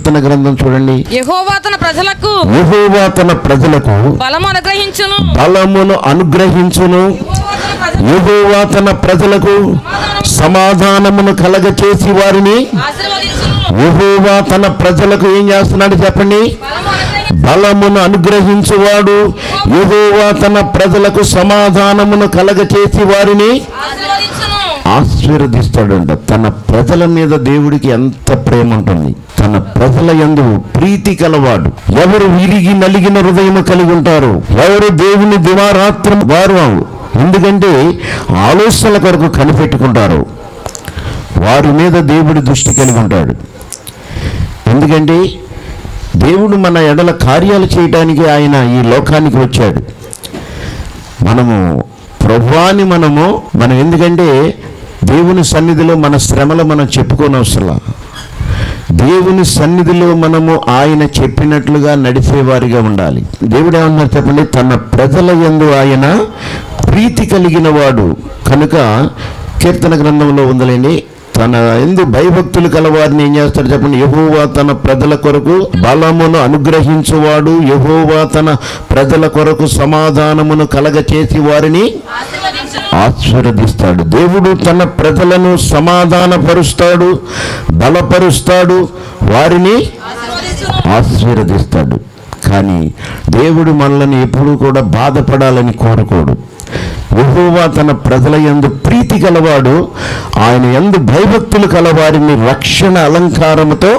కీర్తన గ్రంథం చూడండి యెహోవా తన ప్రజలకు యెహోవా తన ప్రజలకు బలము అనుగ్రహించును బలమును అనుగ్రహించును యెహోవా తన ప్రజలకు సమాధానమును కలగచేసి వారిని ఆశీర్వదించును యెహోవా తన ప్రజలకు ఏం చేస్తున్నాడు చెప్పండి బలము బలమును అనుగ్రహించును అనుగ్రహించువాడు యెహోవా తన ప్రజలకు సమాధానమును కలగచేసి వారిని ఆశీర్వదించును ఆశీర్వదిస్తాడంట తన ప్రజల మీద దేవుడికి ఎంత ప్రేమ ఉంటుంది తన ప్రజల యందు ప్రీతి కలవాడు ఎవరు విరిగి నలిగిన హృదయం కలిగి ఉంటారు ఎవరు దేవుని దివారాత్రం వారు ఎందుకంటే ఆలోచనల కొరకు కనిపెట్టుకుంటారు వారి మీద దేవుడి దృష్టి కలిగి ఉంటాడు ఎందుకంటే దేవుడు మన ఎడల కార్యాలు చేయడానికి ఆయన ఈ లోకానికి వచ్చాడు మనము ప్రభువాని మనము మనం ఎందుకంటే దేవుని సన్నిధిలో మన శ్రమలు మనం చెప్పుకోని అవసరం దేవుని సన్నిధిలో మనము ఆయన చెప్పినట్లుగా నడిచేవారిగా ఉండాలి దేవుడు ఏమన్నారు చెప్పండి తన ప్రజల యందు ఆయన ప్రీతి కలిగిన వాడు కనుక కీర్తన గ్రంథంలో ఉందలేండి తన ఎందు భయభక్తులు కలవారిని ఏం చేస్తాడు చెప్పండి యహోవా తన ప్రజల కొరకు బలమును అనుగ్రహించువాడు యహోవా తన ప్రజల కొరకు సమాధానమును కలగచేసి వారిని ఆశీర్వదించును ఆశీర్వదిస్తాడు దేవుడు తన ప్రజలను సమాధానపరుస్తాడు బలపరుస్తాడు వారిని ఆశీర్వదించును ఆశీర్వదిస్తాడు కానీ దేవుడు మనల్ని ఎప్పుడూ కూడా బాధపడాలని కోరుకోడు యెహోవా తన ప్రజల యందు ప్రీతి కలవాడు ఆయన యందు భయభక్తులు కలవారిని రక్షణ అలంకారముతో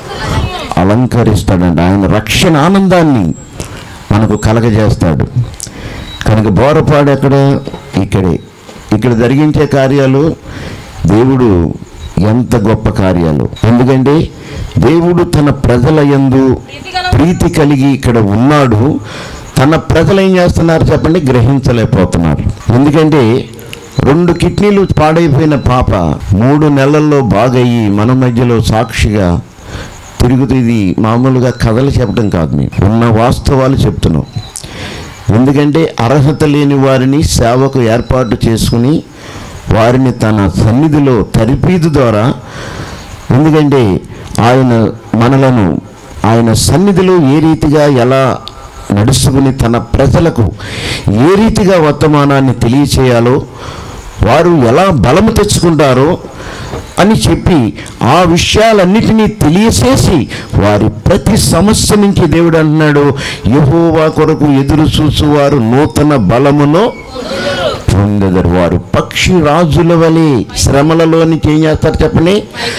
అలంకరిస్తాడండి ఆయన రక్షణ ఆనందాన్ని మనకు కలగజేస్తాడు కనుక బోరపాడు ఎక్కడ ఇక్కడే ఇక్కడ జరిగించే కార్యాలు దేవుడు ఎంత గొప్ప కార్యాలు ఎందుకంటే దేవుడు తన ప్రజల యందు ప్రీతి కలిగి ఇక్కడ ఉన్నాడు తన ప్రజలు ఏం చేస్తున్నారు చెప్పండి గ్రహించలేకపోతున్నారు ఎందుకంటే రెండు కిడ్నీలు పాడైపోయిన పాప మూడు నెలల్లో బాగయ్యి మన మధ్యలో సాక్షిగా తిరుగుతూ ఇది మామూలుగా కథలు చెప్పడం కాదు మేము ఉన్న వాస్తవాలు చెప్తున్నాం ఎందుకంటే అర్హత లేని వారిని సేవకు ఏర్పాటు చేసుకుని వారిని తన సన్నిధిలో తరిపీదు ద్వారా ఎందుకంటే ఆయన మనలను ఆయన సన్నిధిలో ఏ రీతిగా ఎలా నడుచుకుని తన ప్రజలకు ఏ రీతిగా వర్తమానాన్ని తెలియచేయాలో వారు ఎలా బలము తెచ్చుకుంటారో అని చెప్పి ఆ విషయాలన్నిటినీ తెలియచేసి వారి ప్రతి సమస్య నుంచి దేవుడు అంటున్నాడు యహోవా కొరకు ఎదురు చూసువారు నూతన బలమును పొందెదరు వారు పక్షి రాజుల వలె శ్రమలలోనికి ఏం చేస్తారు చెప్పని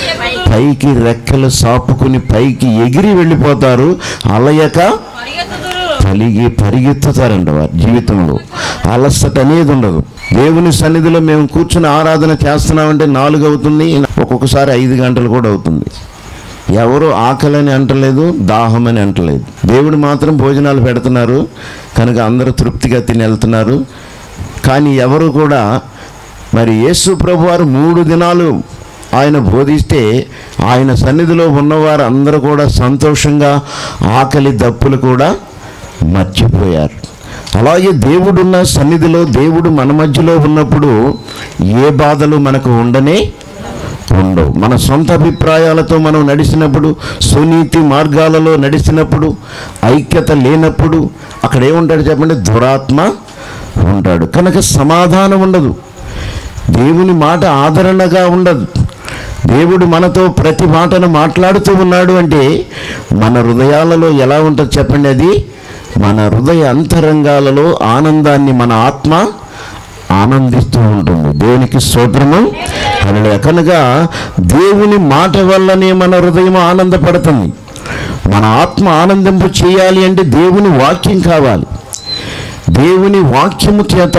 పైకి రెక్కలు సాపుకుని పైకి ఎగిరి వెళ్ళిపోతారు అలయక పరిగెత్తుదురు కలిగి పరిగెత్తుతారంట వారి జీవితంలో అలసట అనేది ఉండదు దేవుని సన్నిధిలో మేము కూర్చుని ఆరాధన చేస్తున్నామంటే నాలుగు అవుతుంది ఒక్కొక్కసారి ఐదు గంటలు కూడా అవుతుంది ఎవరు ఆకలని అంటలేదు దాహం అని అంటలేదు దేవుడు మాత్రం భోజనాలు పెడుతున్నారు కనుక అందరూ తృప్తిగా తిని వెళ్తున్నారు కానీ ఎవరు కూడా మరి యేసు ప్రభు వారు మూడు దినాలు ఆయన బోధిస్తే ఆయన సన్నిధిలో ఉన్నవారు అందరూ కూడా సంతోషంగా ఆకలి దప్పులు కూడా మర్చిపోయారు అలాగే దేవుడున్న సన్నిధిలో దేవుడు మన మధ్యలో ఉన్నప్పుడు ఏ బాధలు మనకు ఉండనే ఉండవు మన సొంత అభిప్రాయాలతో మనం నడిచినప్పుడు సునీతి మార్గాలలో నడిచినప్పుడు ఐక్యత లేనప్పుడు అక్కడ ఏముంటాడు చెప్పండి దురాత్మ ఉంటాడు కనుక సమాధానం ఉండదు దేవుని మాట ఆదరణగా ఉండదు దేవుడు మనతో ప్రతి మాటను మాట్లాడుతూ ఉన్నాడు అంటే మన హృదయాలలో ఎలా ఉంటుంది చెప్పండి అది మన హృదయ అంతరంగాలలో ఆనందాన్ని మన ఆత్మ ఆనందిస్తూ ఉంటుంది దేవునికి స్తోత్రము హల్లెలూయా. కనుక దేవుని మాట వల్లనే మన హృదయం ఆనందపడుతుంది మన ఆత్మ ఆనందింపు చేయాలి అంటే దేవుని వాక్యం కావాలి దేవుని వాక్యము చేత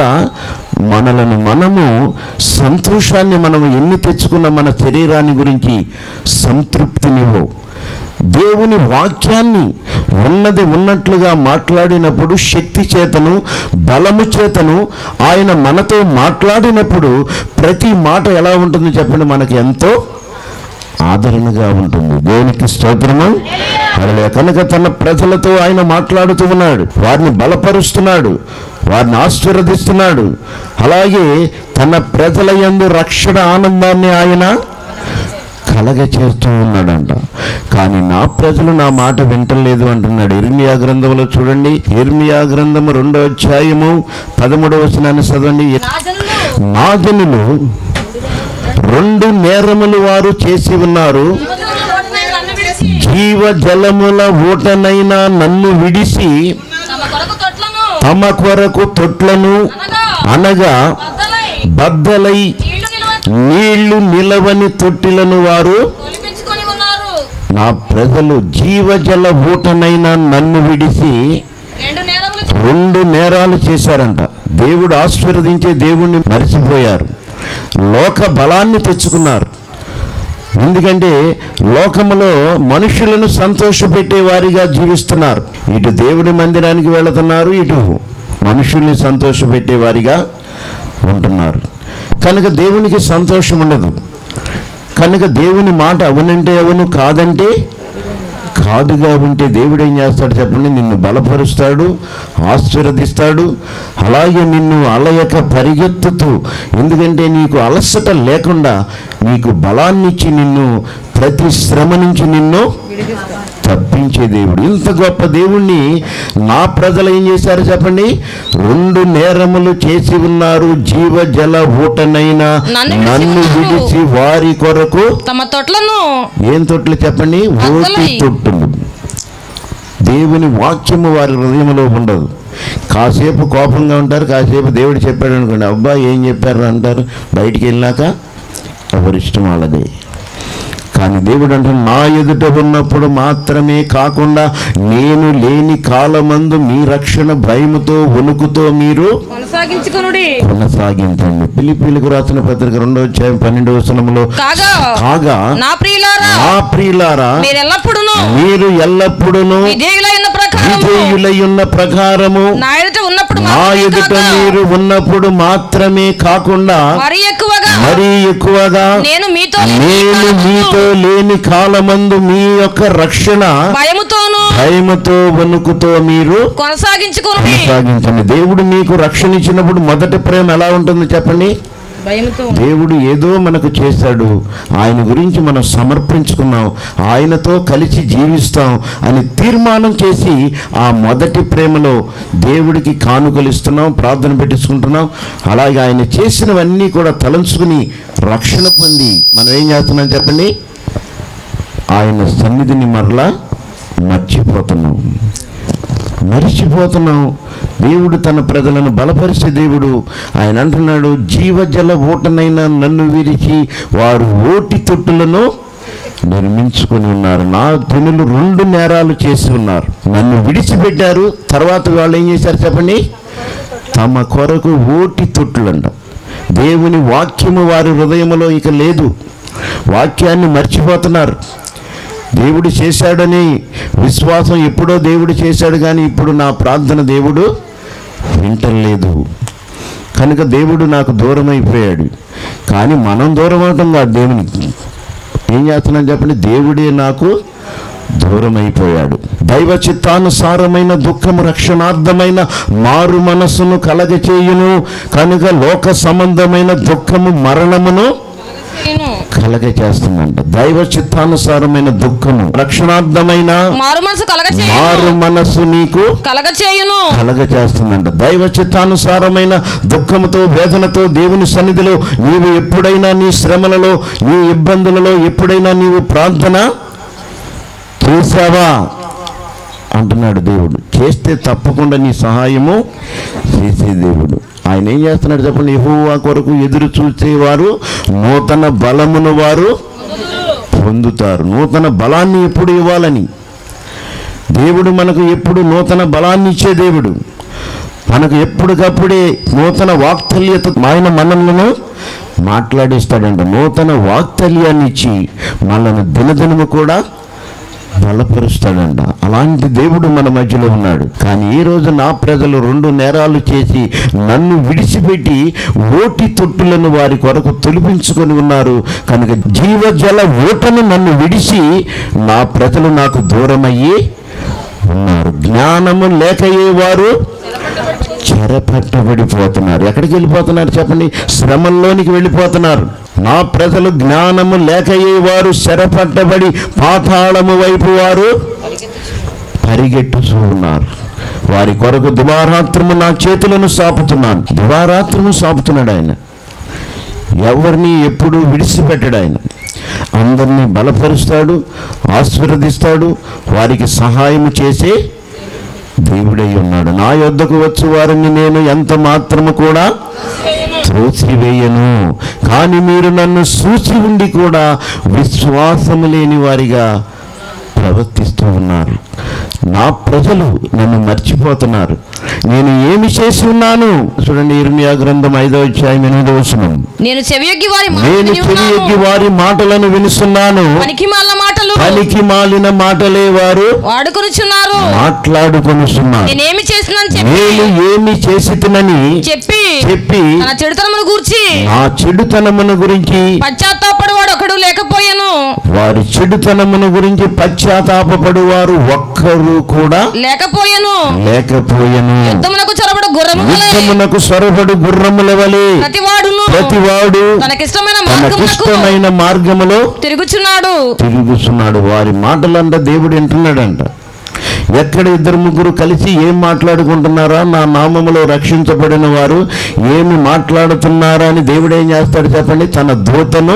మనలను మనము సంతోషాన్ని మనము ఎన్ని తెచ్చుకున్న మన శరీరాన్ని గురించి సంతృప్తినివ్వవు దేవుని వాక్యాన్ని ఉన్నది ఉన్నట్లుగా మాట్లాడినప్పుడు శక్తి చేతను బలము చేతను ఆయన మనతో మాట్లాడినప్పుడు ప్రతి మాట ఎలా ఉంటుంది చెప్పండి మనకి ఎంతో ఆదరణగా ఉంటుంది దేవునికి స్తోత్రము హల్లెలూయా. కనుక తన ప్రజలతో ఆయన మాట్లాడుతూ ఉన్నాడు వారిని బలపరుస్తున్నాడు వారిని ఆశీర్వదిస్తున్నాడు అలాగే తన ప్రజల యందు రక్షణ ఆనందాన్ని ఆయన కలగ చేస్తూ ఉన్నాడంట కానీ నా ప్రజలు నా మాట వింటలేదు అంటున్నాడు ఇర్మియా గ్రంథంలో చూడండి ఇర్మియా గ్రంథము రెండో అధ్యాయము పదమూడవ వచనాన్ని చదవండి నా జనులు నా జనులు రెండు నేరములు వారు చేసి ఉన్నారు నన్ను విడిచి జీవ జలముల ఊటనైనా నన్ను విడిసి తమ కొరకు తొట్లను తమ కొరకు తొట్లను అనగా అనగా బద్దలై బద్దలై నీళ్లు నిల్వ నీళ్లు నిలవని తొట్టిలను వారు తొలిపించుకొని ఉన్నారు నా ప్రజలు జీవజల ఊటనైనా నన్ను విడిసి రెండు నేరములు రెండు నేరాలు చేశారంట దేవుడు ఆశీర్వదించే దేవుణ్ణి మరిచిపోయారు లోక బలాన్ని తెచ్చుకున్నారు ఎందుకంటే లోకములో మనుషులను సంతోషపెట్టే వారిగా జీవిస్తున్నారు ఇటు దేవుడి మందిరానికి వెళుతున్నారు ఇటు మనుషుల్ని సంతోషపెట్టే వారిగా ఉంటున్నారు కనుక దేవునికి సంతోషం ఉండదు కనుక దేవుని మాట అవునంటే అవును కాదంటే కాదుగా ఉంటే దేవుడు ఏం చేస్తాడు చెప్పండి నిన్ను బలపరుస్తాడు ఆశీర్వదిస్తాడు అలాగే నిన్ను అలయక పరిగెత్తుతూ ఎందుకంటే నీకు అలసట లేకుండా నీకు బలాన్నిచ్చి నిన్ను ప్రతి శ్రమ నుంచి నిన్ను తప్పించే దేవుడు ఇంత గొప్ప దేవుణ్ణి నా ప్రజలు ఏం చేశారు చెప్పండి రెండు నేరములు చేసి ఉన్నారు జీవ జల ఊటనైనా నన్ను విడిచి నన్ను ఉన్నారు. విడిచి వారి కొరకు తమ తొట్లను ఏం తొట్లు చెప్పండి ఓటి బద్దలై. తొట్టులు దేవుని వాక్యము వారి హృదయంలో ఉండదు కాసేపు కోపంగా ఉంటారు కాసేపు దేవుడు చెప్పాడు అనుకోండి అబ్బా ఏం చెప్పారు అంటారు బయటికి వెళ్ళాక ఎవరిష్టం వాళ్ళదే కానీ దేవుడు అంటే నా ఎదుట ఉన్నప్పుడు మాత్రమే కాకుండా నేను లేని కాలమందు మీ రక్షణ భయముతో వణుకుతో మీరు కొనసాగించుకొనుడి కొనసాగించండి పిలిపిలకు రాసిన పత్రిక రెండో అధ్యాయం పన్నెండవ వచనములో కాగా కాగా నా ప్రియులారా నా ప్రియులారా మీరు ఎల్లప్పుడూ మీరు ఎల్లప్పుడూను విధేయులైన ప్రకారం విధేయులై ఉన్న ప్రకారము నా ఎదుట ఉన్నప్పుడు నా మాత్రమే ఎదుట కాక, మీరు ఉన్నప్పుడు మాత్రమే కాకుండా మరీ ఎక్కువగా మరీ ఎక్కువగా నేను మీతో నేను మీతో లేని కాలమందు మీ యొక్క రక్షణ భయముతోను భయముతో వణుకుతో మీరు కొనసాగించుకొని కొనసాగించండి దేవుడు మీకు రక్షణ ఇచ్చినప్పుడు మొదటి ప్రేమ ఎలా ఉంటుంది చెప్పండి భయముతో దేవుడు ఏదో మనకు చేశాడు ఆయన గురించి మనం సమర్పించుకున్నాం ఆయనతో కలిసి జీవిస్తాం అని తీర్మానం చేసి ఆ మొదటి ప్రేమలో దేవుడికి కానుకలు ఇస్తున్నాం ప్రార్థన పెట్టించుకుంటున్నాం అలాగే ఆయన చేసినవన్నీ కూడా తలంచుకుని రక్షణ పొంది మనం ఏం చేస్తున్నాం చెప్పండి ఆయన సన్నిధిని మరలా మర్చిపోతున్నాం మరిచిపోతున్నాం దేవుడు తన ప్రజలను బలపరిచే దేవుడు ఆయన అంటున్నాడు జీవజల ఊటనైనా నన్ను విరిచి వారు ఓటి తొట్టులను నిర్మించుకొని ఉన్నారు నా దినులు రెండు నేరాలు చేసి ఉన్నారు నన్ను విడిచిపెట్టారు తర్వాత వాళ్ళు ఏం చేశారు చెప్పండి తమ కొరకు ఓటి తొట్టులంట దేవుని వాక్యము వారి హృదయములో ఇక లేదు వాక్యాన్ని మర్చిపోతున్నారు దేవుడు చేశాడని విశ్వాసం ఎప్పుడో దేవుడు చేశాడు కానీ ఇప్పుడు నా ప్రార్థన దేవుడు వింటలేదు కనుక దేవుడు నాకు దూరం అయిపోయాడు కానీ మనం దూరం అవటం కాదు దేవునికి ఏం చేస్తున్నాను చెప్పండి దేవుడే నాకు దూరం అయిపోయాడు దైవ చిత్తానుసారమైన దుఃఖము రక్షణార్థమైన మారు మనస్సును కలగచేయును కనుక లోక సంబంధమైన దుఃఖము మరణమును నేను కలగ చేస్తుందంట దైవ చిత్తానుసారమైన దుఃఖము రక్షణార్థమైన మారు మనసు కలగ మారు మనస్సు నీకు కలగ చేయును కలగ చేస్తుందంట దైవ చిత్తానుసారమైన దుఃఖముతో వేదనతో దేవుని సన్నిధిలో నీవు ఎప్పుడైనా నీ శ్రమలలో నీ ఇబ్బందులలో ఎప్పుడైనా నీవు ప్రార్థన చేశావా అంటున్నాడు దేవుడు చేస్తే తప్పకుండా నీ సహాయము చేసే దేవుడు ఆయన ఏం చేస్తున్నాడు చెప్పండి యెహోవా కొరకు ఎదురు చూసేవారు నూతన బలమును వారు పొందుతారు నూతన బలాన్ని ఎప్పుడు ఇవ్వాలని దేవుడు మనకు ఎప్పుడు నూతన బలాన్ని ఇచ్చే దేవుడు మనకు ఎప్పటికప్పుడే నూతన వాక్తల్యత ఆయన మనల్ని మాట్లాడిస్తాడంట నూతన వాక్తల్యాన్ని ఇచ్చి మనల్ని దినదినము కూడా బలపరుస్తాడంట అలాంటి దేవుడు మన మధ్యలో ఉన్నాడు కానీ ఈ రోజు నా ప్రజలు రెండు నేరాలు చేసి నన్ను విడిచిపెట్టి ఓటి తొట్టులను వారి కొరకు తొలిపించుకొని ఉన్నారు కనుక జీవజల ఓటను నన్ను విడిచి నా ప్రజలు నాకు దూరమయ్యి ఉన్నారు జ్ఞానము లేకయే వారు చెరపట్టబడిపోతున్నారు ఎక్కడికి వెళ్ళిపోతున్నారు చెప్పండి శ్రమంలోనికి వెళ్ళిపోతున్నారు నా ప్రజలు జ్ఞానము లేకయ్యే వారు చెరపట్టబడి పాతాళము వైపు వారు పరిగెట్టుచూ ఉన్నారు వారి కొరకు దివారాత్రము నా చేతులను సాపుతున్నాను దివారాత్రము సాపుతున్నాడు ఆయన ఎవరిని ఎప్పుడు విడిచిపెట్టడు ఆయన అందరినీ బలపరుస్తాడు ఆశీర్వదిస్తాడు వారికి సహాయం చేసే దేవుడై ఉన్నాడు నా యొద్దకు వచ్చి వారిని నేను ఎంత మాత్రము కూడా త్రోసివేయను కానీ మీరు నన్ను సూచి ఉండి కూడా విశ్వాసము లేని వారిగా ప్రవర్తిస్తూ ఉన్నారు నా ప్రజలు నన్ను మర్చిపోతున్నారు నేను ఏమి చేసి ఉన్నాను చూడండి ఇర్మియా గ్రంథం ఐదో అధ్యాయం ఎనిమిదో వచనం నేను చెవియొగ్గి వారి నేను చెవియెక్కి వారి మాటలను వినుస్తున్నాను పనికి మాల మాటలు పలికి మాలిన మాటలే వారు వాడుకొనుచున్నారు మాట్లాడుకొనుస్తున్నారు నేనేమి చేసినాను చెప్పి నేను ఏమి చేసినని చెప్పి చెప్పి తన చెడుతనమును గూర్చి నా చెడుతనమును గురించి పశ్చాత్తాపడు వాడు ఒకడు లేకపోయాను వారి చెడుతనమును గురించి పశ్చాత్తాపపడు వారు ఒక్కరు కూడా లేకపోయాను లేకపోయెను యుద్ధమునకు చొరబడు గుర్రము వలె యుద్ధమునకు సొరబడు గుర్రముల వలె ప్రతివాడును ప్రతివాడు తనకిష్టమైన మార్గమునకు తనకిష్టమైన మార్గములో తిరుగుచున్నాడు తిరుగుతున్నాడు వారి మాటలంట దేవుడు వింటున్నాడంట ఎక్కడ ఇద్దరు ముగ్గురు కలిసి ఏం మాట్లాడుకుంటున్నారా నా నామములో రక్షించబడిన వారు ఏమి మాట్లాడుతున్నారా అని దేవుడు ఏం చేస్తాడు చెప్పండి తన దూతను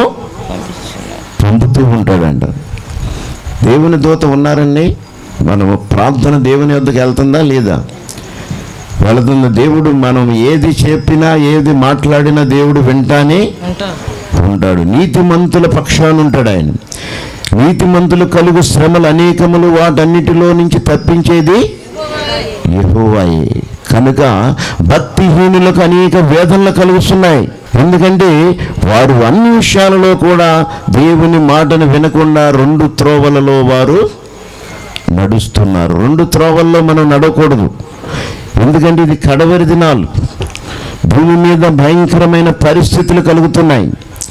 పంపుతూ ఉంటాడంట దేవుని దూత ఉన్నారండి మనం ప్రార్థన దేవుని వద్దకు వెళ్తుందా లేదా వెళుతున్న దేవుడు మనం ఏది చెప్పినా ఏది మాట్లాడినా దేవుడు వింటానే ఉంటాడు నీతిమంతుల పక్షాన ఉంటాడు ఆయన నీతిమంతులు కలుగు శ్రమలు అనేకములు వాటన్నిటిలో నుంచి తప్పించేది యెహోవాయే కనుక భక్తిహీనులకు అనేక వేదనలు కలుగుతున్నాయి ఎందుకంటే వారు అన్ని విషయాలలో కూడా దేవుని మాటను వినకుండా రెండు త్రోవలలో వారు నడుస్తున్నారు రెండు త్రోవల్లో మనం నడవకూడదు ఎందుకంటే ఇది కడవరి దినాలు భూమి మీద భయంకరమైన పరిస్థితులు కలుగుతున్నాయి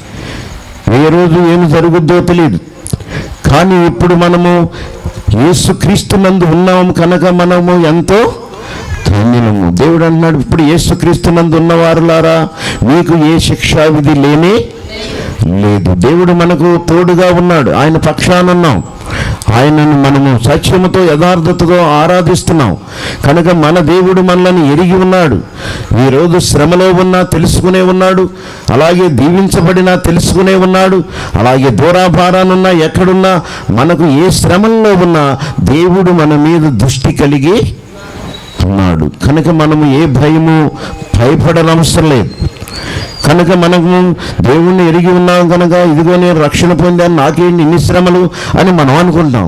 ఏ రోజు ఏమి జరుగుద్దో తెలియదు కానీ ఇప్పుడు మనము యేసుక్రీస్తు నందు ఉన్నాము కనుక మనము ఎంతో ధన్యులము దేవుడు అంటున్నాడు ఇప్పుడు యేసుక్రీస్తు నందు ఉన్నవారులారా మీకు ఏ శిక్షా విధి లేనే లేదు దేవుడు మనకు తోడుగా ఉన్నాడు ఆయన పక్షాన ఉన్నాం ఆయనను మనము సత్యముతో యథార్థతతో ఆరాధిస్తున్నాం కనుక మన దేవుడు మనల్ని ఎరిగి ఉన్నాడు ఈ రోజు శ్రమలో ఉన్నా తెలుసుకునే ఉన్నాడు అలాగే దీవించబడినా తెలుసుకునే ఉన్నాడు అలాగే దూరాభారానున్నా ఎక్కడున్నా మనకు ఏ శ్రమంలో ఉన్నా దేవుడు మన మీద దృష్టి కలిగి ఉన్నాడు కనుక మనము ఏ భయము భయపడనవసరం లేదు కనుక మనము దేవుణ్ణి ఎరిగి ఉన్నాం కనుక ఇదిగో నేను రక్షణ పొందాను నాకేంటి ఇన్ని శ్రమలు అని మనం అనుకుంటాం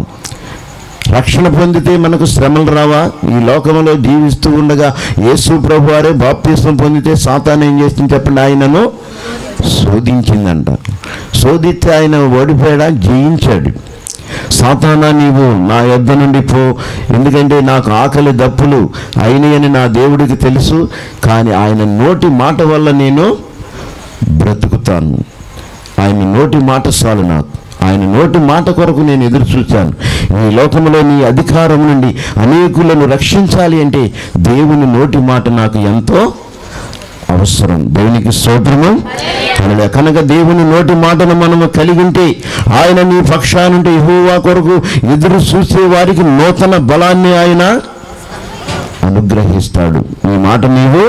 రక్షణ పొందితే మనకు శ్రమలు రావా ఈ లోకంలో జీవిస్తూ ఉండగా యేసు ప్రభు వారే బాప్తిస్వం పొందితే సాతాన్ ఏం చేస్తుంది చెప్పండి ఆయనను శోధించిందంట శోధిస్తే ఆయన ఓడిపోయాడా జయించాడు సాతానా నీవు నా యొద్ద నుండి పో ఎందుకంటే నాకు ఆకలి దప్పులు అయినాయని నా దేవుడికి తెలుసు కానీ ఆయన నోటి మాట వల్ల నేను బ్రతుకుతాను ఆయన నోటి మాట చాలు నాకు ఆయన నోటి మాట కొరకు నేను ఎదురు చూశాను ఈ లోకంలో నీ అధికారం నుండి అనేకులను రక్షించాలి అంటే దేవుని నోటి మాట నాకు ఎంతో అవసరం దేవునికి స్తోత్రము హల్లెలూయా. కనుక దేవుని నోటి మాటను మనము కలిగి ఉంటే ఆయన నీ పక్షానుంటే యెహోవా కొరకు ఎదురు చూసే వారికి నూతన బలాన్ని ఆయన అనుగ్రహిస్తాడు ఈ మాట నీవు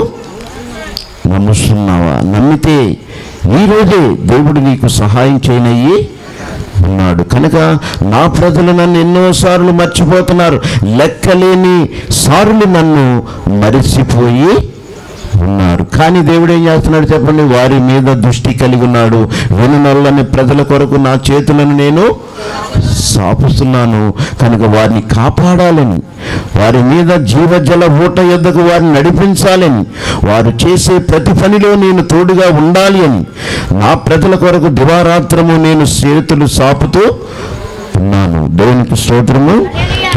నమ్ముస్తున్నావా నమ్మితే ఈరోజే దేవుడు నీకు సహాయం చేయనయ్యి ఉన్నాడు కనుక నా ప్రజలు నన్ను ఎన్నోసార్లు మర్చిపోతున్నారు లెక్కలేని సార్లు నన్ను మరిచిపోయి ఉన్నారు కానీ దేవుడు ఏం చేస్తున్నాడు చెప్పండి వారి మీద దృష్టి కలిగి ఉన్నాడు వెనునల్లని ప్రజల కొరకు నా చేతులను నేను సాపుస్తున్నాను కనుక వారిని కాపాడాలని వారి మీద జీవజల ఊట యొద్దకు వారిని నడిపించాలని వారు చేసే ప్రతి పనిలో నేను తోడుగా ఉండాలి అని నా ప్రజల కొరకు దివారాత్రము నేను చేతులు సాపుతూ ఉన్నాను దేవునికి స్తోత్రము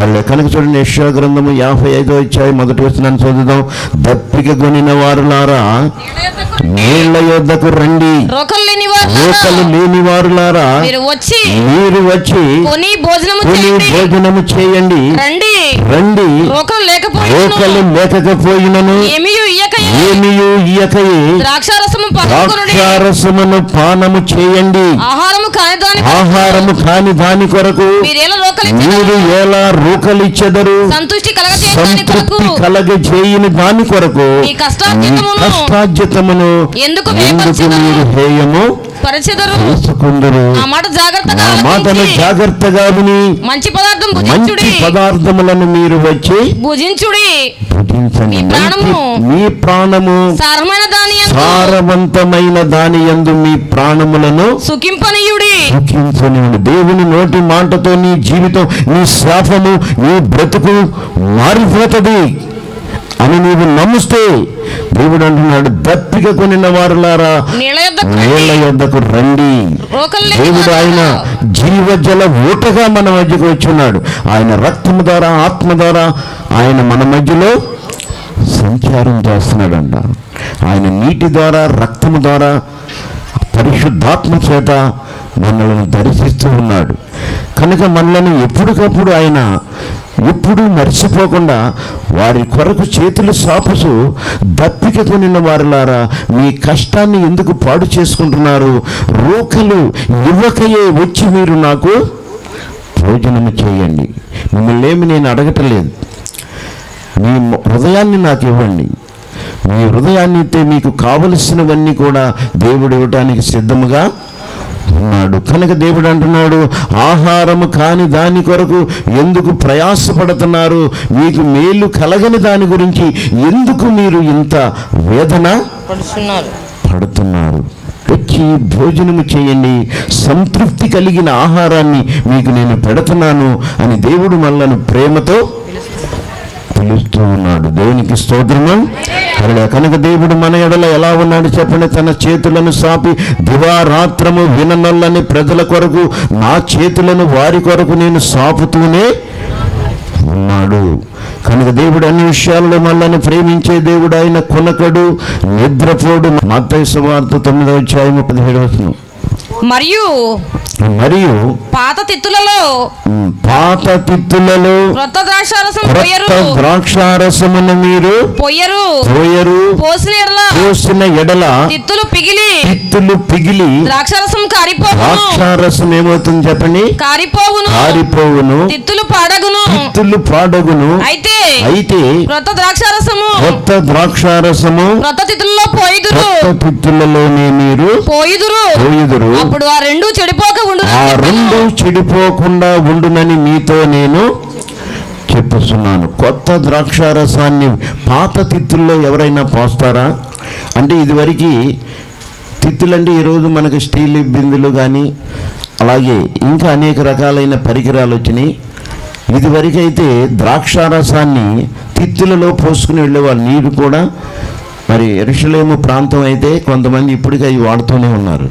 సరే కనుక చూడండి యశ్యా గ్రంథము యాభై ఐదో ఇచ్చాయి మొదటి వచ్చిన చదువుదాం దప్పిక కొనిన వారులారా నీళ్ల యొద్దకు రండి రోకలు లేని వారు రోకలు లేని వారులారా మీరు వచ్చి మీరు వచ్చి కొని భోజనము కొని చేయండి భోజనము చేయండి రండి రండి రోకలు లేకపోయినను రోకలు లేకపోయినను ఏమీ ఇయ్యక ఏమియు ఇయకయే ద్రాక్షారసము పట్టుకొనుడి ద్రాక్షారసమును పానము చేయండి ఆహారము కాని దాని ఆహారము కాని దాని కొరకు మీరు ఎలా రోకలు మీరు ఎలా రూకలిచ్చెదరు సంతుష్టి కలగచేయడానికి కొరకు సంతృప్తి కలగజేయని దాని కొరకు మీ కష్టార్జితమును మీ కష్టార్జితమును ఎందుకు ఎందుకు వ్యయపరచెదరు? మీరు హేయము పరిచెదరు చేసుకుందరు ఆ మాట జాగ్రత్తగా ఆ మాటను ఆలకించి జాగ్రత్తగా విని మంచి పదార్థం మంచి భుజించుడి పదార్థములను మీరు వచ్చి భుజించుడి భుజించండి మీ ప్రాణము మంచి- మీ ప్రాణము సారమైన దాని యందు సారవంతమైన దాని యందు మీ ప్రాణములను సుఖింపనీయుడి సుఖించని దేవుని నోటి మాటతో నీ జీవితం నీ శాపము నీ బ్రతుకు మారిపోతుంది అని నీవు నమ్ముస్తే దేవుడు అంటున్నాడు దప్పిక కొనిన వారులారా నీళ్ళ యొద్ద నీళ్ల యొద్దకు రండి రోకలు లేని దేవుడు ఆయన వారులారా. జీవజల ఊటగా మన మధ్యకు వచ్చున్నాడు ఆయన రక్తము ద్వారా ఆత్మ ద్వారా ఆయన మన మధ్యలో సంచారం చేస్తున్నాడంట ఆయన నీటి ద్వారా రక్తము ద్వారా పరిశుద్ధాత్మ చేత మనల్ని దర్శిస్తూ ఉన్నాడు కనుక మనల్ని ఎప్పటికప్పుడు ఆయన ఎప్పుడూ మర్చిపోకుండా వారి కొరకు చేతులు సాపుసు దప్పిక కొనిన వారులారా మీ కష్టాన్ని ఎందుకు పాడు చేసుకుంటున్నారు రోకలు ఇవ్వకయే వచ్చి మీరు నాకు భోజనము చేయండి మిమ్మల్ని ఏమి నేను అడగటలేదు మీ హృదయాన్ని నాకు ఇవ్వండి మీ హృదయాన్ని ఇస్తే మీకు కావలసినవన్నీ కూడా దేవుడు ఇవ్వటానికి సిద్ధముగా ఉన్నాడు కనుక దేవుడు అంటున్నాడు ఆహారము కాని దాని కొరకు ఎందుకు ప్రయాసపడుతున్నారు మీకు మేలు కలగని దాని గురించి ఎందుకు మీరు ఇంత వేదన పడుచున్నారు పడుతున్నారు వచ్చి భోజనము చేయండి సంతృప్తి కలిగిన ఆహారాన్ని మీకు నేను పెడుతున్నాను అని దేవుడు మనలను ప్రేమతో పిలుస్తూ ఉన్నాడు దేవునికి స్తోత్రము అలా కనుక దేవుడు మన ఎడల ఎలా ఉన్నాడు చెప్పండి తన చేతులను సాపి దివారాత్రము విననల్లని ప్రజల కొరకు నా చేతులను వారి కొరకు నేను సాపుతూనే ఉన్నాడు కనుక దేవుడు అన్ని విషయాల్లో మనల్ని ప్రేమించే దేవుడు ఆయన కొనకడు నిద్రపోడు మత్తయి సువార్త తొమ్మిదవ అధ్యాయము పదిహేడవ వచనం. మరియు మరియు పాత తిత్తులలో ఉమ్, పాత తిత్తులలో క్రొత్త ద్రాక్షారసం పొయ్యరు క్రొత్త ద్రాక్షారసమును మీరు పొయ్యరు పోయరు పోసిన ఎడల పోసిన ఎడల తిత్తులు పిగిలి తిత్తులు పిగిలి ద్రాక్షారసం కారిపోవును ద్రాక్షారసం ఏమవుతుంది చెప్పండి కారిపోవును కారిపోవును తిత్తులు పాడగును తిత్తులు పాడగును అయితే అయితే క్రొత్త ద్రాక్షారసము కొత్త ద్రాక్షారసము క్రొత్త తిత్తులలో పోయిదురు కొత్త తిత్తులలోనే మీరు పోయిదురు పోయుదురు అప్పుడు ఆ రెండు చెడిపోక ఉండు ఆ రెండు చెడిపోకుండా ఉండునని మీతో నేను చెప్పుస్తున్నాను కొత్త ద్రాక్షారసాన్ని పాత తిత్తుల్లో ఎవరైనా పోస్తారా అంటే ఇదివరకు తిత్తులంటే ఈరోజు మనకు స్టీల్ బిందులు కానీ అలాగే ఇంకా అనేక రకాలైన పరికరాలు వచ్చినాయి ఇదివరకైతే ద్రాక్షారసాన్ని తిత్తులలో పోసుకుని వెళ్ళేవాళ్ళు నీరు కూడా మరి ఎరుషలేము ప్రాంతం అయితే కొంతమంది ఇప్పటికీ అవి వాడుతూనే ఉన్నారు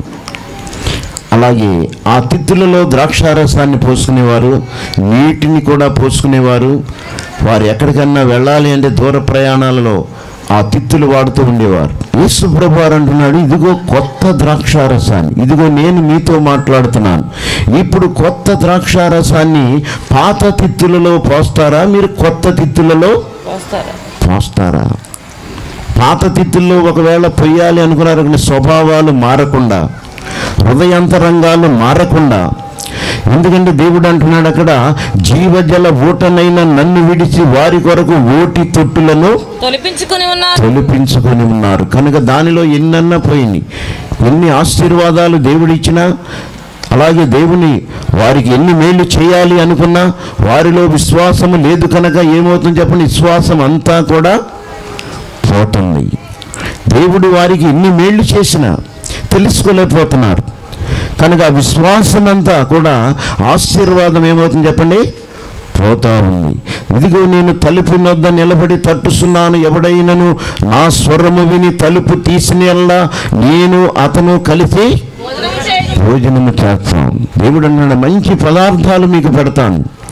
అలాగే ఆ తిత్తులలో ద్రాక్షారసాన్ని పోసుకునేవారు నీటిని కూడా పోసుకునేవారు వారు ఎక్కడికన్నా వెళ్ళాలి అంటే దూర ప్రయాణాలలో ఆ తిత్తులు వాడుతూ ఉండేవారు యేసు ప్రభువారు అంటున్నాడు ఇదిగో కొత్త ద్రాక్షారసాన్ని ఇదిగో నేను మీతో మాట్లాడుతున్నాను ఇప్పుడు కొత్త ద్రాక్షారసాన్ని పాత తిత్తులలో పోస్తారా మీరు కొత్త తిత్తులలో పోస్తారా పాత తిత్తుల్లో ఒకవేళ పొయ్యాలి అనుకున్నారు కానీ స్వభావాలు మారకుండా హృదయాంతరంగాలు మారకుండా ఎందుకంటే దేవుడు అంటున్నాడు అక్కడ జీవజల ఊటనైన నన్ను విడిచి వారి కొరకు ఓటి తొట్టులను తొలిపించుకుని ఉన్నారు తొలిపించుకొని ఉన్నారు కనుక దానిలో ఎన్నన్నా పోయినాయి ఎన్ని ఆశీర్వాదాలు దేవుడిచ్చినా అలాగే దేవుని వారికి ఎన్ని మేలు చేయాలి అనుకున్నా వారిలో విశ్వాసము లేదు కనుక ఏమవుతుంది చెప్పండి విశ్వాసం అంతా కూడా పోతుంది దేవుడు వారికి ఎన్ని మేళ్లు చేసినా తెలుసుకోలేకపోతున్నారు కనుక ఆ విశ్వాసం అంతా కూడా ఆశీర్వాదం ఏమవుతుంది చెప్పండి పోతా ఉంది ఇదిగో నేను తలుపు నొద్ద నిలబడి తట్టుస్తున్నాను ఎవడైనను నా స్వరము విని తలుపు తీసినల్లా నేను అతను కలిసి భోజనము చేస్తాం దేవుడు అన్నాడు మంచి పదార్థాలు మీకు పెడతాను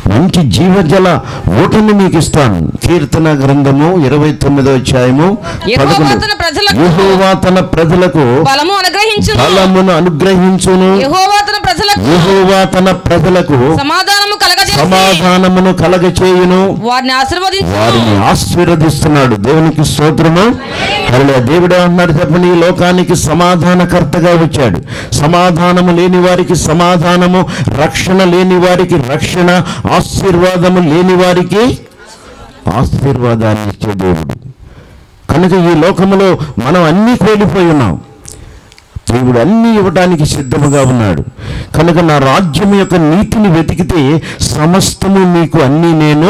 మంచి జీవజల ఊటని మీకు ఇస్తాను కీర్తన గ్రంథము ఇరవై తొమ్మిదో అధ్యాయము యెహోవా పదకొండు తన ప్రజలకు యెహోవా తన ప్రజలకు బలము అనుగ్రహించును బలమును అనుగ్రహించును యెహోవా తన ప్రజలకు యెహోవా తన ప్రజలకు సమాధానము కలగజేసి సమాధానమును కలగచేయును వారిని ఆశీర్వదించు వారిని ఆశీర్వదిస్తున్నాడు దేవునికి స్తోత్రము అలా దేవుడు అంటున్నాడు చెప్పండి ఈ లోకానికి సమాధానకర్తగా వచ్చాడు సమాధానము లేని వారికి సమాధానము రక్షణ లేని వారికి రక్షణ ఆశీర్వాదము లేని వారికి ఆశీర్వాదాన్ని ఇచ్చే దేవుడు కనుక ఈ లోకములో మనం అన్నీ కోల్పోయి ఉన్నాం దేవుడు అన్నీ ఇవ్వడానికి సిద్ధముగా ఉన్నాడు కనుక నా రాజ్యం యొక్క నీతిని వెతికితే సమస్తము మీకు అన్నీ నేను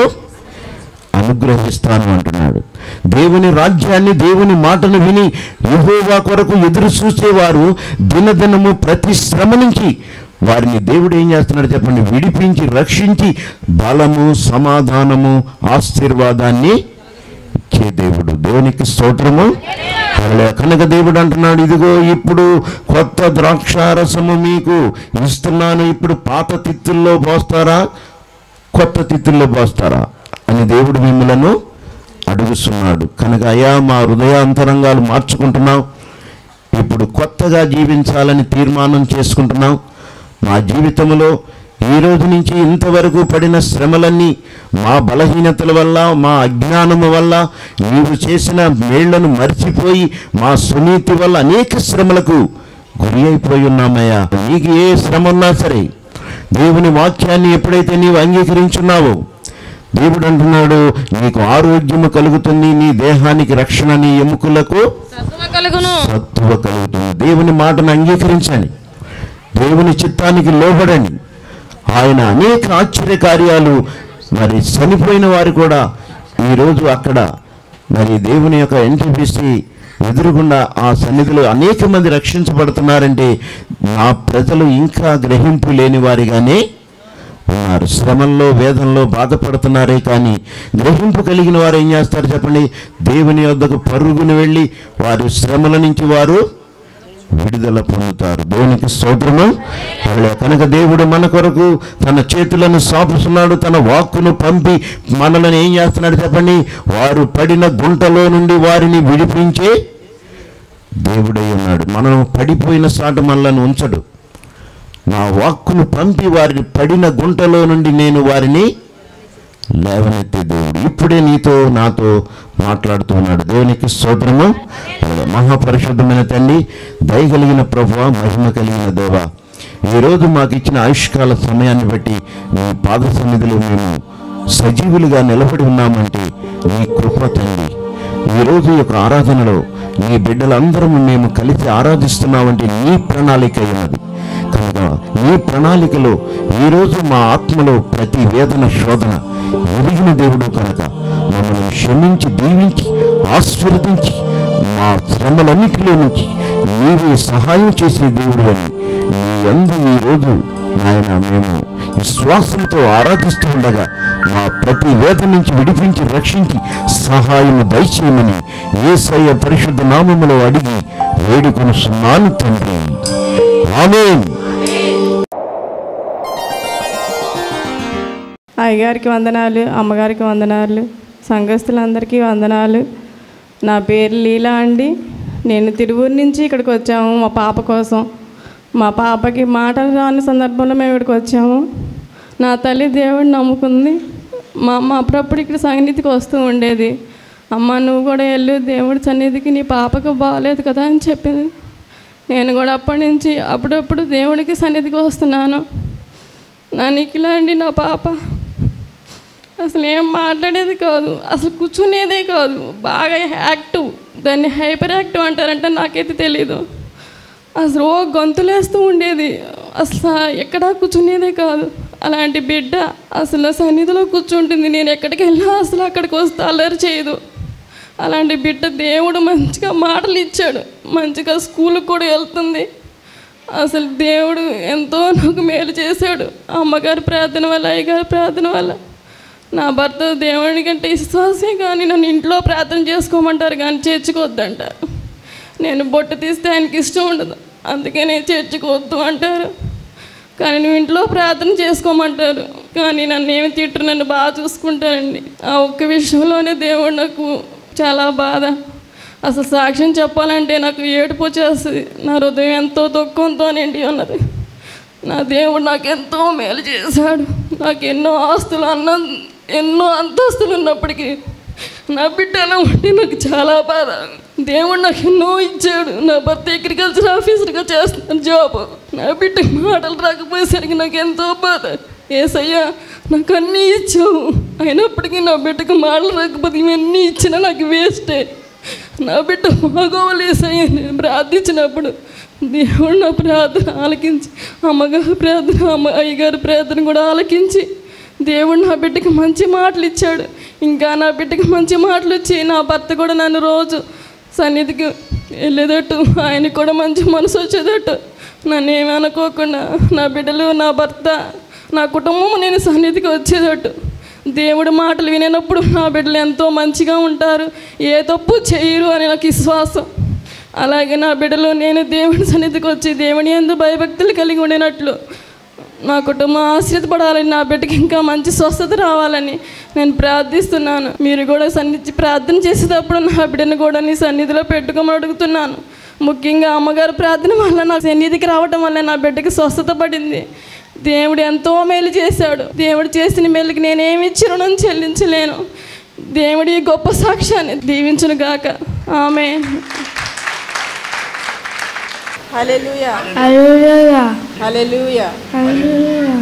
అనుగ్రహిస్తాను అంటున్నాడు దేవుని రాజ్యాన్ని దేవుని మాటను విని యెహోవా కొరకు ఎదురు చూసేవారు దినదినము ప్రతి శ్రమ నుంచి వారిని దేవుడు ఏం చేస్తున్నాడు చెప్పండి విడిపించి రక్షించి బలము సమాధానము ఆశీర్వాదాన్ని ఇచ్చే దేవుడు దేవునికి స్తోత్రము హల్లెలూయా. కనుక దేవుడు అంటున్నాడు ఇదిగో ఇప్పుడు కొత్త ద్రాక్షారసము మీకు ఇస్తున్నాను ఇప్పుడు పాత తిత్తుల్లో పోస్తారా కొత్త తిత్తుల్లో పోస్తారా అని దేవుడు మిమ్మలను అడుగుతున్నాడు కనుక అయా మా హృదయాంతరంగాలు మార్చుకుంటున్నాం ఇప్పుడు కొత్తగా జీవించాలని తీర్మానం చేసుకుంటున్నాం మా జీవితంలో ఈ రోజు నుంచి ఇంతవరకు పడిన శ్రమలన్నీ మా బలహీనతల వల్ల మా అజ్ఞానము వల్ల నీవు చేసిన మేళ్లను మర్చిపోయి మా సునీతి వల్ల అనేక శ్రమలకు గురి అయిపోయి ఉన్నామయ్యా నీకు ఏ శ్రమ ఉన్నా సరే దేవుని వాక్యాన్ని ఎప్పుడైతే నీవు అంగీకరించున్నావో దేవుడు అంటున్నాడు నీకు ఆరోగ్యము కలుగుతుంది నీ దేహానికి రక్షణ నీ ఎముకలకు సత్తువ కలుగును సత్తువ కలుగుతుంది దేవుని మాటను అంగీకరించండి దేవుని చిత్తానికి లోబడండి ఆయన అనేక ఆశ్చర్య కార్యాలు మరి చనిపోయిన వారు కూడా ఈరోజు అక్కడ మరి దేవుని యొక్క ఎన్టీపీసీ ఎదురుగుండా ఆ సన్నిధిలో అనేక మంది రక్షించబడుతున్నారంటే నా ప్రజలు ఇంకా గ్రహింపు లేని వారిగానే ఉన్నారు శ్రమల్లో వేదంలో బాధపడుతున్నారే కానీ గ్రహింపు కలిగిన వారు ఏం చేస్తారు చెప్పండి దేవుని వద్దకు పరుగుని వెళ్ళి వారి శ్రమల నుంచి వారు విడుదల పొందుతారు దేవునికి స్తోత్రము హల్లెలూయా. కనుక దేవుడు మన కొరకు తన చేతులను సాపుతున్నాడు తన వాక్కును పంపి మనలను ఏం చేస్తున్నాడు చెప్పండి వారు పడిన గుంటలో నుండి వారిని విడిపించే దేవుడై ఉన్నాడు మనం పడిపోయిన సాట మనలను ఉంచడు నా వాక్కును పంపి వారిని పడిన గుంటలో నుండి నేను వారిని లేవనెత్తే దేవుడు ఇప్పుడే నీతో నాతో మాట్లాడుతున్నాడు దేవునికి స్తోత్రము అలాగే మహాపరిశుద్ధమైన తండ్రి దయగలిగిన ప్రభు మహిమ కలిగిన దేవ ఈరోజు మాకు ఇచ్చిన ఆయుష్కాల సమయాన్ని బట్టి నీ పాద సన్నిధిలో మేము సజీవులుగా నిలబడి ఉన్నామంటే నీ కృప తండ్రి ఈరోజు ఈ యొక్క ఆరాధనలో నీ బిడ్డలందరము మేము కలిసి ఆరాధిస్తున్నామంటే నీ ప్రణాళిక అయి ఉన్నది కనుక నీ ప్రణాళికలో ఈరోజు మా ఆత్మలో ప్రతి వేదన శోధన ఎదిగిన దేవుడు కనుక మమ్మల్ని క్షమించి దీవించి ఆశీర్వదించి మా శ్రమలన్నిటిలో నుంచి నీవే సహాయం చేసే దేవుడు అని నీ అందు ఈరోజు నాయన మేము విశ్వాసంతో ఆరాధిస్తూ ఉండగా మా ప్రతి వేద నుంచి విడిపించి రక్షించి సహాయం దయచేయమని ఏసయ్య పరిశుద్ధ నామములో అడిగి వేడుకొనుస్తున్నాను తండ్రి ఆమేన్ అయ్యగారికి వందనాలు అమ్మగారికి వందనాలు సంఘస్థులందరికీ వందనాలు నా పేరు లీలా అండి నేను తిరువూరు నుంచి ఇక్కడికి వచ్చాము మా పాప కోసం మా పాపకి మాటలు రాని సందర్భంలో మేము ఇక్కడికి వచ్చాము నా తల్లి దేవుడిని నమ్ముకుంది మా అమ్మ అప్పుడప్పుడు ఇక్కడ సన్నిధికి వస్తూ ఉండేది అమ్మ నువ్వు కూడా వెళ్ళు దేవుడి సన్నిధికి నీ పాపకు బాగాలేదు కదా అని చెప్పింది నేను కూడా అప్పటి నుంచి అప్పుడప్పుడు దేవుడికి సన్నిధికి వస్తున్నాను నా నిఖిల అండి నా పాప అసలు ఏం మాట్లాడేది కాదు అసలు కూర్చునేదే కాదు బాగా యాక్టివ్ దాన్ని హైపర్ యాక్టివ్ అంటారంటే నాకైతే తెలీదు అసలు ఓ గొంతులేస్తూ ఉండేది అసలు ఎక్కడా కూర్చునేదే కాదు అలాంటి బిడ్డ అసలు సన్నిధిలో కూర్చుంటుంది నేను ఎక్కడికి వెళ్ళినా అసలు అక్కడికి వస్తే అల్లరి చేయదు అలాంటి బిడ్డ దేవుడు మంచిగా మాటలు ఇచ్చాడు మంచిగా స్కూల్కి కూడా వెళ్తుంది అసలు దేవుడు ఎంతో నాకు మేలు చేశాడు అమ్మగారి ప్రార్థన వల్ల అయ్యగారి ప్రార్థన వల్ల నా భర్త దేవుడి కంటే విశ్వాసే కానీ నన్ను ఇంట్లో ప్రార్థన చేసుకోమంటారు కానీ చేర్చుకోవద్దంటారు నేను బొట్టు తీస్తే ఆయనకి ఇష్టం ఉండదు అందుకే నేను చేర్చుకోవద్దు అంటారు కానీ నువ్వు ఇంట్లో ప్రార్థన చేసుకోమంటారు కానీ నన్ను ఏమి తిట్టరు నన్ను బాగా చూసుకుంటారండి ఆ ఒక్క విషయంలోనే దేవుడు నాకు చాలా బాధ అసలు సాక్ష్యం చెప్పాలంటే నాకు ఏడుపు వచ్చేస్తుంది నా హృదయం ఎంతో దుఃఖంతో నిండి ఉన్నది నా దేవుడు నాకు ఎంతో మేలు చేశాడు నాకు ఎన్నో ఆస్తులు అన్న ఎన్నో అంతస్తులు ఉన్నప్పటికీ నా బిడ్డ ఎలా ఉంటే నాకు చాలా బాధ దేవుడు నాకు ఎన్నో ఇచ్చాడు నా భర్త అగ్రికల్చర్ ఆఫీసర్గా చేస్తున్నాను జాబ్ నా బిడ్డ మాటలు రాకపోయేసరికి నాకు ఎంతో బాధ ఏసయ్యా నాకు అన్నీ ఇచ్చావు అయినప్పటికీ నా బిడ్డకు మాటలు రాకపోతే ఇవన్నీ ఇచ్చినా నాకు వేస్టే నా బిడ్డ బాగోవాలి ఏసయ్యా నేను ప్రార్థించినప్పుడు దేవుడు నా ప్రార్థన ఆలకించి అమ్మగారి ప్రార్థన అమ్మ అయ్యగారి ప్రార్థన కూడా ఆలకించి దేవుడు నా బిడ్డకి మంచి మాటలు ఇచ్చాడు ఇంకా నా బిడ్డకి మంచి మాటలు ఇచ్చి నా భర్త కూడా నన్ను రోజు సన్నిధికి వెళ్ళేటట్టు ఆయనకి కూడా మంచి మనసు వచ్చేటట్టు నన్ను ఏమీ అనుకోకుండా నా బిడ్డలు నా భర్త నా కుటుంబం నేను సన్నిధికి వచ్చేటట్టు దేవుడి మాటలు వినేటప్పుడు నా బిడ్డలు ఎంతో మంచిగా ఉంటారు ఏ తప్పు చేయరు అని నాకు విశ్వాసం అలాగే నా బిడ్డలు నేను దేవుని సన్నిధికి వచ్చి దేవుని ఎందు భయభక్తులు కలిగి ఉండినట్లు నా కుటుంబం ఆశ్రయపడాలని నా బిడ్డకి ఇంకా మంచి స్వస్థత రావాలని నేను ప్రార్థిస్తున్నాను మీరు కూడా సన్నిధి ప్రార్థన చేసేటప్పుడు నా బిడ్డను కూడా నీ సన్నిధిలో పెట్టుకోమని అడుగుతున్నాను ముఖ్యంగా అమ్మగారు ప్రార్థన వల్ల నాకు సన్నిధికి రావటం వల్ల నా బిడ్డకి స్వస్థత పడింది దేవుడు ఎంతో మేలు చేశాడు దేవుడు చేసిన మేలుకి నేనేమి ఇచ్చి రుణం చెల్లించలేను దేవుడి ఈ గొప్ప సాక్ష్యాన్ని దీవించును గాక ఆమె హల్లెలూయా Hallelujah. హల్లెలూయా Hallelujah.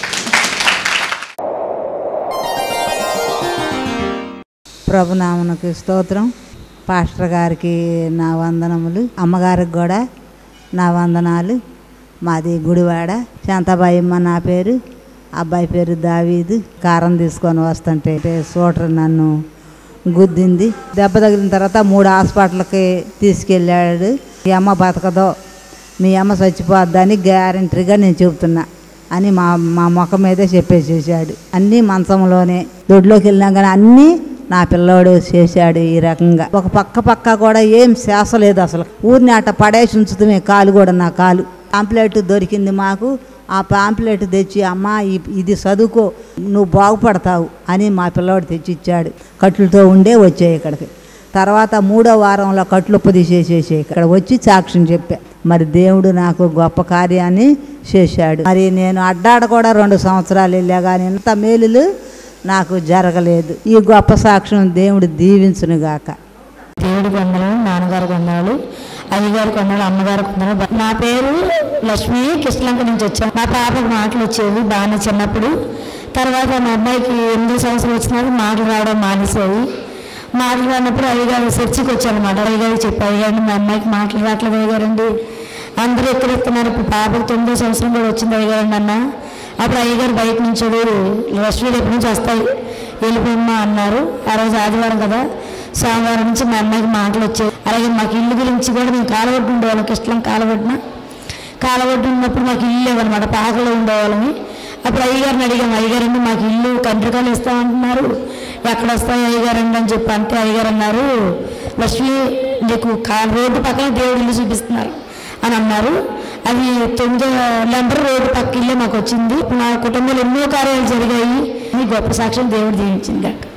ప్రభునామనకు స్తోత్రం పాస్టర్ గారికి నా వందనములు అమ్మగారికి కూడా నా వందనాలు మాది గుడివాడ శాంతాబాయమ్మ నా పేరు అబ్బాయి పేరు దావీదు కారం తీసుకొని వస్తుంటే సూటర్ నన్ను గుద్దింది దెబ్బ తగిలిన తర్వాత మూడు హాస్పిటల్కి తీసుకెళ్ళాడు ఈ అమ్మ బతకదో మీ అమ్మ చచ్చిపోద్దని గ్యారంటీగా నేను చెబుతున్నా అని మా మా ముఖం మీదే చెప్పేసేసాడు అన్నీ మంచంలోనే దొడ్లోకి వెళ్ళినా కానీ అన్నీ నా పిల్లోడు చేశాడు ఈ రకంగా ఒక పక్క పక్క కూడా ఏం చేసలేదు అసలు ఊరిని అట్ట పడేసి ఉంచుతామే కాలు కూడా నా కాలు పాంప్లెట్ దొరికింది మాకు ఆ పాంప్లెట్ తెచ్చి అమ్మ ఈ- ఇది చదువుకో నువ్వు బాగుపడతావు అని మా పిల్లోడు తెచ్చి ఇచ్చాడు కట్లతో ఉండే వచ్చాయి ఇక్కడికి తర్వాత మూడో వారంలో కట్లుప్పు తీసేసేసి ఇక్కడ వచ్చి సాక్ష్యం చెప్పా మరి దేవుడు నాకు గొప్ప కార్యాన్ని చేశాడు మరి నేను అడ్డాడ కూడా రెండు సంవత్సరాలు వెళ్ళా కానీ ఇంత మేలులు నాకు జరగలేదు ఈ గొప్ప సాక్ష్యం దేవుడు దీవించును గాక దేవుడి వందనాలు నాన్నగారి వందనాలు అయ్యగారికి వందనాలు అమ్మగారికి వందనాలు నా పేరు లక్ష్మి కృష్ణలంక నుంచి వచ్చాను మా పాపకు మాటలు వచ్చేవి బాగానే చిన్నప్పుడు తర్వాత మా అబ్బాయికి ఎనిమిది సంవత్సరం వచ్చినాక మాటలు రావడం మానేసేవి మాటలు రానప్పుడు అయ్యగారు చర్చికి వచ్చానమాట అయ్యగారికి చెప్పి అయ్యగారు మా అమ్మాయికి మాటలు రావట్లేదు అయ్యగారండి అందరూ ఎక్కడెత్తున్నారు ఇప్పుడు పాపకు తొమ్మిదో సంవత్సరం కూడా వచ్చింది అయ్యగారండి అన్న అప్పుడు అయ్యగారు బయట నుంచి లక్ష్మీ రేపు నుంచి వస్తాయి వెళ్ళిపోమ్మా అన్నారు ఆ రోజు ఆదివారం కదా సోమవారం నుంచి మా అమ్మాయికి మాటలు వచ్చాయి అలాగే మాకు ఇల్లు గురించి కూడా మేము కాలబొట్టు ఉండేవాళ్ళం ఇష్టం కాలబొట్టిన కాలబొట్టు ఉన్నప్పుడు మాకు ఇల్లు లేవన్నమాట పాకలో ఉండేవాళ్ళమి అప్పుడు అయ్యగారిని అడిగాము అయ్యగారండి మాకు ఇల్లు కంట్రికాలు ఇస్తామంటున్నారు ఎక్కడ వస్తాయి అయ్యగారండి అని చెప్పి అంతే అయ్యగారు అన్నారు లక్ష్మి నీకు కా రోడ్డు పక్కన దేవుడు ఇల్లు చూపిస్తున్నారు అని అన్నారు అది తొమ్మిదో నెంబర్ రోడ్డు పక్క ఇల్లే మాకు వచ్చింది నా కుటుంబంలో ఎన్నో కార్యాలు జరిగాయి ఈ గొప్ప సాక్ష్యం దేవుడు దీవించింది కాక